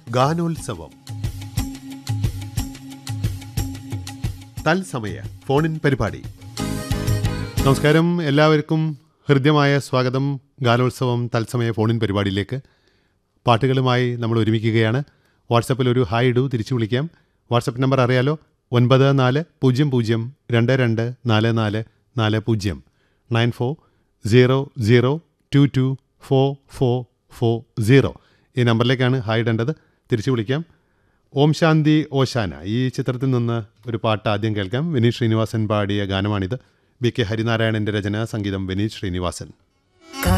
ഗാനോത്സവം തത്സമയ ഫോണിൻ പരിപാടി നമസ്കാരം എല്ലാവർക്കും ഹൃദ്യമായ സ്വാഗതം ഗാനോത്സവം തത്സമയ ഫോണിൻ പരിപാടിയിലേക്ക് പാട്ടുകളുമായി നമ്മൾ ഒരുമിക്കുകയാണ് വാട്സപ്പിൽ ഒരു ഹായ് ഇടൂ തിരിച്ചു വിളിക്കാം വാട്സപ്പ് നമ്പർ അറിയാലോ ഒൻപത് നാല് പൂജ്യം പൂജ്യം രണ്ട് രണ്ട് നാല് നാല് നാല് പൂജ്യം nine four zero zero two two four four four zero ഈ നമ്പറിലേക്കാണ് ഹായ് ഇടേണ്ടത് തിരിച്ചു വിളിക്കാം ഓം ശാന്തി ഓശാന ഈ ചിത്രത്തിൽ നിന്ന് ഒരു പാട്ട് ആദ്യം കേൾക്കാം വിനീത് ശ്രീനിവാസൻ പാടിയ ഗാനമാണിത് ബി കെ ഹരിനാരായണൻ്റെ രചന സംഗീതം വിനീത് ശ്രീനിവാസൻ